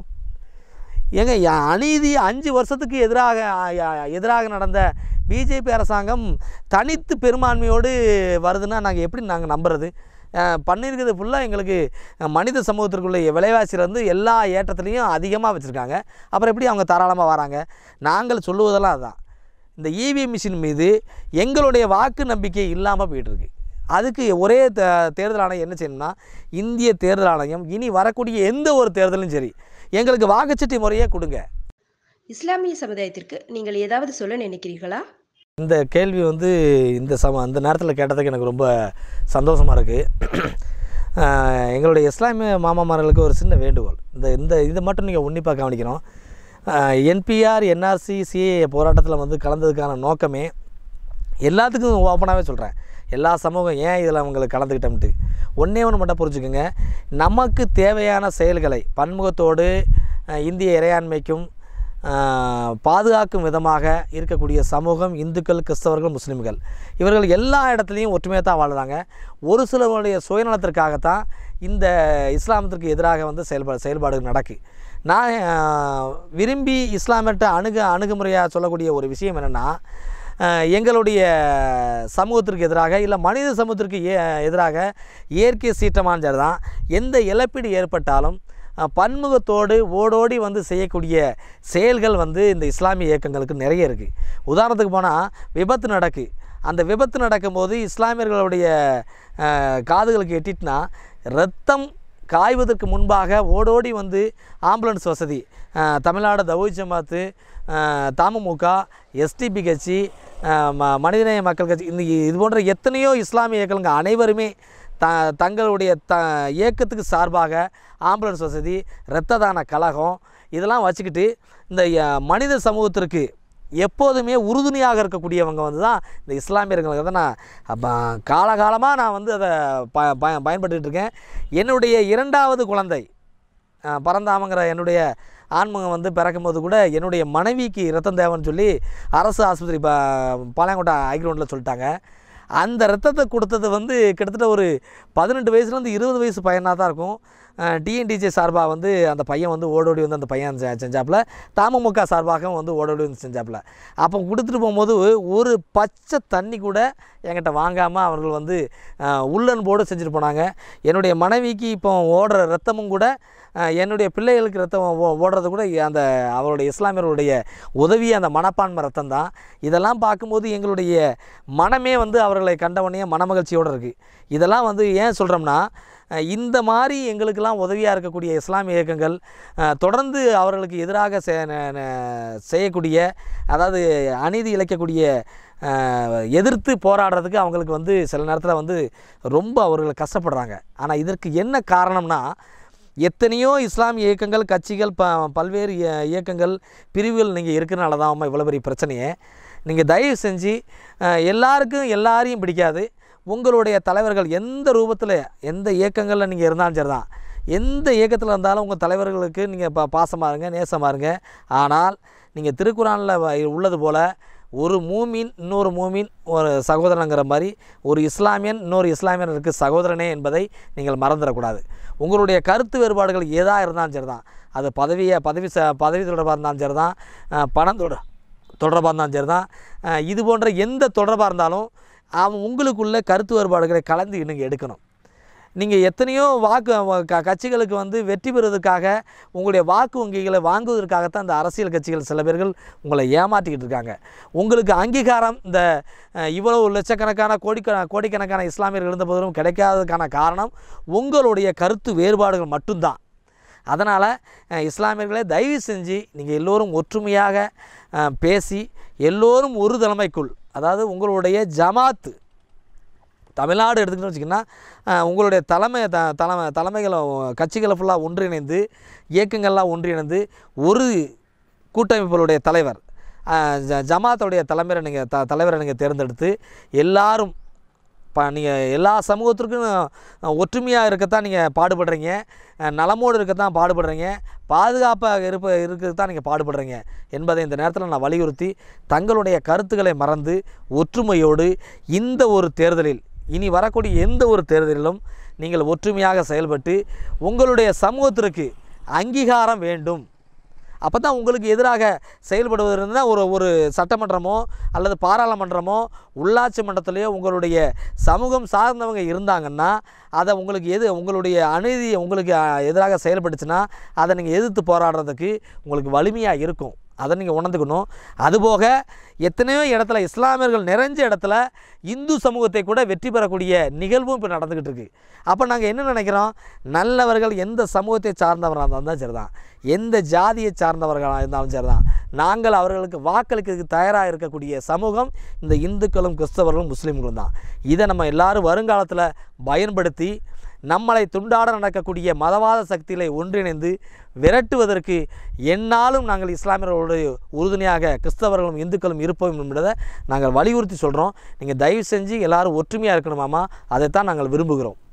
ஏங்க ய- அநீதி அஞ்சு வருஷத்துக்கு எதிராக அ- ய- எதிராக நடந்த பிஜேபி அரசாங்கம் தனித்து பெரும்பான்மையோடு வருதுன்னா நாங்கள் எப்படி நாங்கள் நம்புறது அஹ் பண்ணியிருக்கிறது ஃபுல்லாக எங்களுக்கு அஹ், மனித சமூகத்திற்குள்ள விலைவாசியிலேருந்து எல்லா ஏற்றத்துலேயும் அதிகமாக வச்சுருக்காங்க அப்புறம் எப்படி அவங்க தாராளமாக வராங்க நாங்கள் சொல்லுவதெல்லாம் அதுதான் இந்த இவிஎம் மிஷின் மீது எங்களுடைய வாக்கு நம்பிக்கை இல்லாமல் போயிட்டுருக்கு அதுக்கு ஒரே தே- தேர்தல் ஆணையம் என்ன செய்யணும்னா இந்திய தேர்தல் ஆணையம் இனி வரக்கூடிய எந்த ஒரு தேர்தலும் சரி எங்களுக்கு வாக்குச்சீட்டு முறையே கொடுங்க இஸ்லாமிய சமுதாயத்திற்கு நீங்கள் ஏதாவது சொல்ல நினைக்கிறீர்களா இந்த கேள்வி வந்து இந்த சம அந்த நேரத்தில் கேட்டதுக்கு எனக்கு ரொம்ப சந்தோஷமாக இருக்குது எங்களுடைய இஸ்லாமிய மாமாமார்களுக்கு ஒரு சின்ன வேண்டுகோள் இந்த இந்த இதை மட்டும் நீங்கள் உன்னிப்பாக கவனிக்கணும் என்பிஆர் என்ஆர்சி சிஏ போராட்டத்தில் வந்து கலந்ததுக்கான நோக்கமே எல்லாத்துக்கும் ஓப்பனாகவே சொல்கிறேன் எல்லா சமூகம் ஏன் இதில் அவங்களுக்கு கலந்துக்கிட்டோம்ட்டு ஒன்றே ஒன்று மட்டும் புரிஞ்சுக்கோங்க நமக்கு தேவையான செயல்களை பன்முகத்தோடு அஹ், இந்திய இறையாண்மைக்கும் அஹ், பாதுகாக்கும் விதமாக இருக்கக்கூடிய சமூகம் இந்துக்கள் கிறிஸ்தவர்கள் முஸ்லீம்கள் இவர்கள் எல்லா இடத்துலையும் ஒற்றுமையாக தான் வாழ்கிறாங்க ஒரு சிலருடைய சுயநலத்திற்காகத்தான் இந்த இஸ்லாமத்திற்கு எதிராக வந்து செயல்பா செயல்பாடுகள் நடக்கு நான் அஹ், விரும்பி இஸ்லாமியர்கிட்ட அணுக அணுகுமுறையாக சொல்லக்கூடிய ஒரு விஷயம் என்னென்னா அஹ் எங்களுடைய சமூகத்திற்கு எதிராக இல்லை மனித சமூகத்திற்கு ஏ எதிராக இயற்கை சீற்றமான சரி தான் எந்த இழப்பீடு ஏற்பட்டாலும் அஹ் பன்முகத்தோடு ஓடோடி வந்து செய்யக்கூடிய செயல்கள் வந்து இந்த இஸ்லாமிய இயக்கங்களுக்கு நிறைய இருக்குது உதாரணத்துக்கு போனால் விபத்து நடக்கு அந்த விபத்து நடக்கும்போது இஸ்லாமியர்களுடைய அஹ், காதுகளுக்கு எட்டிட்டுனா ரத்தம் காய்வதற்கு முன்பாக ஓடோடி வந்து ஆம்புலன்ஸ் வசதி அஹ், தமிழ்நாடு தவுய் ஜமாத்து அஹ், தமுமுக எஸ்டிபி கட்சி அஹ், ம மனிதநேய மக்கள் கட்சி இந்த இது போன்ற எத்தனையோ இஸ்லாமிய இயக்கங்க அனைவருமே த தங்களுடைய த இயக்கத்துக்கு சார்பாக ஆம்புலன்ஸ் வசதி இரத்த தான கழகம் இதெல்லாம் வச்சுக்கிட்டு இந்த அஹ், மனித சமூகத்திற்கு எப்போதுமே உறுதுணையாக இருக்கக்கூடியவங்க வந்து தான் இந்த இஸ்லாமியர்களுக்கு தான் நான் அப்போ காலகாலமாக நான் வந்து அதை ப ப பயன்பட்டுக்கிட்டு இருக்கேன் என்னுடைய இரண்டாவது குழந்தை அஹ், பரந்தாமங்கிற என்னுடைய ஆண்மகன் வந்து பிறக்கும்போது கூட என்னுடைய மனைவிக்கு ரத்தம் தேவைன்னு சொல்லி அரசு ஆஸ்பத்திரி ப பாளையங்கோட்டை ஹைகிரவுண்டில் சொல்லிட்டாங்க அந்த ரத்தத்தை கொடுத்தது வந்து கிட்டத்தட்ட ஒரு பதினெட்டு வயசுலேருந்து இருபது வயசு பையனாக தான் இருக்கும் டிஎன்டிஜே சார்பாக வந்து அந்த பையன் வந்து ஓடோடி வந்து அந்த பையன் செ- செஞ்சாப்புல தமுமுக சார்பாகவும் வந்து ஓடோடி வந்து செஞ்சாப்புல அப்போ கொடுத்துட்டு போகும்போது ஒரு பச்சை தண்ணி கூட என்கிட்ட வாங்காமல் அவர்கள் வந்து அஹ், உள்ளன்போடு செஞ்சுட்டு போனாங்க என்னுடைய மனைவிக்கு இப்போ ஓடுற ரத்தமும் கூட அஹ், என்னுடைய பிள்ளைகளுக்கு ரத்தம் ஓ- ஓடுறது கூட அந்த அவருடைய இஸ்லாமியர்களுடைய உதவி அந்த மனப்பான்மை ரத்தம் தான் இதெல்லாம் பார்க்கும்போது எங்களுடைய மனமே வந்து அவர்களை கண்டவனே மனமகிழ்ச்சியோடு இருக்குது இதெல்லாம் வந்து ஏன் சொல்கிறோம்னா அஹ், இந்த மாதிரி எங்களுக்கெல்லாம் உதவியாக இருக்கக்கூடிய இஸ்லாமிய இயக்கங்கள் அஹ், தொடர்ந்து அவர்களுக்கு எதிராக செ- ந- ந- செய்யக்கூடிய அதாவது அநீதி இழைக்கக்கூடிய அஹ், எதிர்த்து போராடுறதுக்கு அவங்களுக்கு வந்து சில நேரத்தில் வந்து ரொம்ப அவர்கள் கஷ்டப்படுறாங்க ஆனால் இதற்கு என்ன காரணம்னா எத்தனையோ இஸ்லாமிய இயக்கங்கள் கட்சிகள் ப பல்வேறு இய- இயக்கங்கள் பிரிவுகள் நீங்கள் இருக்கிறனால தான் அம்மா இவ்வளோ பெரிய பிரச்சனையே நீங்கள் தயவு செஞ்சு அஹ், எல்லாருக்கும் எல்லாரையும் பிடிக்காது உங்களுடைய தலைவர்கள் எந்த ரூபத்தில் எந்த இயக்கங்களில் நீங்கள் இருந்தாலும் சரி தான் எந்த இயக்கத்தில் இருந்தாலும் உங்கள் தலைவர்களுக்கு நீங்கள் பா பாசமாக இருங்க நேசமாக இருங்க ஆனால் நீங்கள் திருக்குறானில் உள்ளது போல் ஒரு மூமின் இன்னொரு மூமின் ஒரு சகோதரனுங்கிற மாதிரி ஒரு இஸ்லாமியன் இன்னொரு இஸ்லாமியனுக்கு சகோதரனே என்பதை நீங்கள் மறந்துடக்கூடாது உங்களுடைய கருத்து வேறுபாடுகள் எதாக இருந்தாலும் சரி தான் அது பதவியை பதவி ச பதவி தொடர்பாக இருந்தாலும் சரி தான் அஹ், பணம் தொட தொடர்பாக இருந்தாலும் சரி தான் அஹ், இது போன்ற எந்த தொடர்பாக இருந்தாலும் அவன் உங்களுக்குள்ள கருத்து வேறுபாடுகளை கலந்து நீங்கள் எடுக்கணும் நீங்கள் எத்தனையோ வாக்கு வ- க கட்சிகளுக்கு வந்து வெற்றி பெறுவதற்காக உங்களுடைய வாக்கு வங்கிகளை வாங்குவதற்காகத்தான் இந்த அரசியல் கட்சிகள் சில பேர்கள் உங்களை ஏமாற்றிக்கிட்டு இருக்காங்க உங்களுக்கு அங்கீகாரம் இந்த அஹ், இவ்வளவு லட்சக்கணக்கான கோடிக்க கோடிக்கணக்கான இஸ்லாமியர்கள் இருந்த போதிலும் கிடைக்காததுக்கான காரணம் உங்களுடைய கருத்து வேறுபாடுகள் மட்டும்தான் அதனால் இஸ்லாமியர்களே தயவு செஞ்சு நீங்கள் எல்லோரும் ஒற்றுமையாக அஹ், பேசி எல்லோரும் ஒரு தலைமைக்குள் அதாவது உங்களுடைய ஜமாத்து தமிழ்நாடு எடுத்துக்கிட்டோம்னு வச்சிங்கன்னா அஹ், உங்களுடைய தலைமை த தலைமை தலைமைகளை கட்சிகளை ஃபுல்லாக ஒன்றிணைந்து இயக்கங்கள்லாம் ஒன்றிணைந்து ஒரு கூட்டமைப்புகளுடைய தலைவர் அஹ், ஜ ஜமாத்துடைய தலைவரை நீங்கள் த தலைவரை நீங்கள் தேர்ந்தெடுத்து எல்லாரும் ப நீங்கள் எல்லா சமூகத்திற்கும் ஒற்றுமையாக இருக்கத்தான் நீங்கள் பாடுபடுறீங்க அஹ், நலமோடு இருக்கத்தான் பாடுபடுறீங்க பாதுகாப்பாக இருப்ப இருக்கிறது தான் நீங்கள் பாடுபடுறீங்க என்பதை இந்த நேரத்தில் நான் வலியுறுத்தி தங்களுடைய கருத்துக்களை மறந்து ஒற்றுமையோடு இந்த ஒரு தேர்தலில் இனி வரக்கூடிய எந்த ஒரு தேர்தலிலும் நீங்கள் ஒற்றுமையாக செயல்பட்டு உங்களுடைய சமூகத்திற்கு அங்கீகாரம் வேண்டும் அப்போ தான் உங்களுக்கு எதிராக செயல்படுவதுன்னா ஒரு ஒரு சட்டமன்றமோ அல்லது பாராளுமன்றமோ உள்ளாட்சி மன்றத்திலேயோ உங்களுடைய சமூகம் சார்ந்தவங்க இருந்தாங்கன்னா அதை உங்களுக்கு எது உங்களுடைய அநீதி உங்களுக்கு அஹ், எதிராக செயல்பட்டுச்சுன்னா அதை நீங்கள் எதிர்த்து போராடுறதுக்கு உங்களுக்கு வலிமையாக இருக்கும் அதை நீங்கள் உணர்ந்துக்கணும் அதுபோக எத்தனையோ இடத்துல இஸ்லாமியர்கள் நிறைஞ்ச இடத்துல இந்து சமூகத்தை கூட வெற்றி பெறக்கூடிய நிகழ்வும் இப்போ நடந்துக்கிட்டு இருக்கு அப்போ நாங்கள் என்ன நினைக்கிறோம் நல்லவர்கள் எந்த சமூகத்தை சார்ந்தவராக இருந்தாலும் சரிதான் எந்த ஜாதியை சார்ந்தவர்களாக இருந்தாலும் சரிதான் நாங்கள் அவர்களுக்கு வாக்களிக்கிறதுக்கு தயாராக இருக்கக்கூடிய சமூகம் இந்த இந்துக்களும் கிறிஸ்தவர்களும் முஸ்லீம்களும் தான் இதை நம்ம எல்லாரும் வருங்காலத்தில் பயன்படுத்தி நம்மளை துண்டாட நடக்கக்கூடிய மதவாத சக்திகளை ஒன்றிணைந்து விரட்டுவதற்கு எந்நாளும் நாங்கள் இஸ்லாமியர்களோடு உறுதுணையாக கிறிஸ்தவர்களும் இந்துக்களும் இருப்போம் என்பதை நாங்கள் வலியுறுத்தி சொல்கிறோம் நீங்கள் தயவு செஞ்சு எல்லாரும் ஒற்றுமையாக இருக்கணுமாமா அதைத்தான் நாங்கள் விரும்புகிறோம்